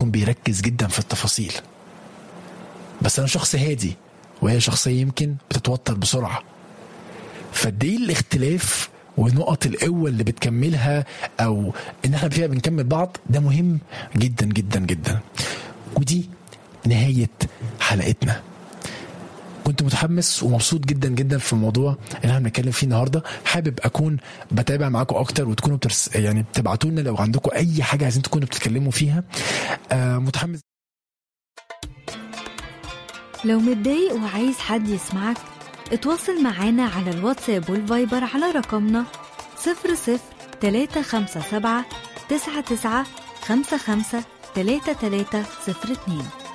يكون بيركز جدا في التفاصيل بس انا شخص هادي وهي شخصيه يمكن بتتوتر بسرعه فدي الاختلاف ونقط القوة اللي بتكملها أو إن احنا فيها بنكمل بعض ده مهم جدا جدا جدا ودي نهاية حلقتنا كنت متحمس ومبسوط جدا جدا في الموضوع اللي احنا بنتكلم فيه النهارده حابب اكون بتابع معاكم اكتر وتكونوا بترس يعني بتبعتوا لنا لو عندكم اي حاجه عايزين تكونوا بتتكلموا فيها آه متحمس لو متضايق وعايز حد يسمعك اتواصل معانا على الواتساب والفايبر على رقمنا 00 357 99 55 3302